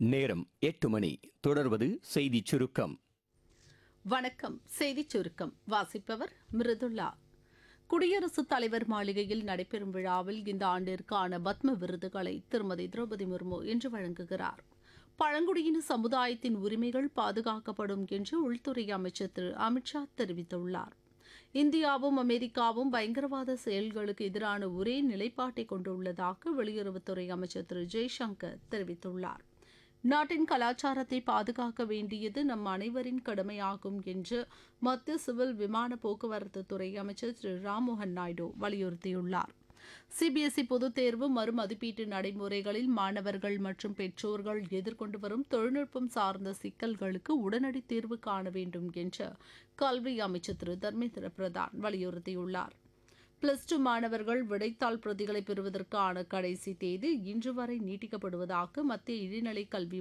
நேரம் எட்டு மணி தொடர்வது செய்திச் சுருக்கம் வணக்கம் செய்திச் சுருக்கம் வாசிப்பவர் மிருதுல்லா குடியரசுத் தலைவர் மாளிகையில் நடைபெறும் விழாவில் இந்த ஆண்டிற்கான பத்ம விருதுகளை திருமதி திரௌபதி முர்மு இன்று வழங்குகிறார் பழங்குடியின சமுதாயத்தின் உரிமைகள் பாதுகாக்கப்படும் என்று உள்துறை அமைச்சர் திரு அமித்ஷா தெரிவித்துள்ளார் இந்தியாவும் அமெரிக்காவும் பயங்கரவாத செயல்களுக்கு எதிரான ஒரே நிலைப்பாட்டை கொண்டுள்ளதாக வெளியுறவுத்துறை அமைச்சர் திரு ஜெய்சங்கர் தெரிவித்துள்ளார் நாட்டின் கலாச்சாரத்தை பாதுகாக்க வேண்டியது நம் அனைவரின் கடமையாகும் என்று மத்திய சிவில் விமான போக்குவரத்து துறை அமைச்சர் திரு ராம்மோகன் நாயுடு வலியுறுத்தியுள்ளார் சிபிஎஸ்இ பொதுத் தேர்வு மறுமதிப்பீட்டு நடைமுறைகளில் மாணவர்கள் மற்றும் பெற்றோர்கள் எதிர்கொண்டு வரும் தொழில்நுட்பம் சார்ந்த சிக்கல்களுக்கு உடனடி தீர்வு காண வேண்டும் என்று கல்வி அமைச்சர் திரு தர்மேந்திர பிரதான் வலியுறுத்தியுள்ளார் பிளஸ் டூ மாணவர்கள் விடைத்தாள் பிரதிகளை பெறுவதற்கான கடைசி தேதி இன்று வரை நீட்டிக்கப்படுவதாக மத்திய இடைநிலை கல்வி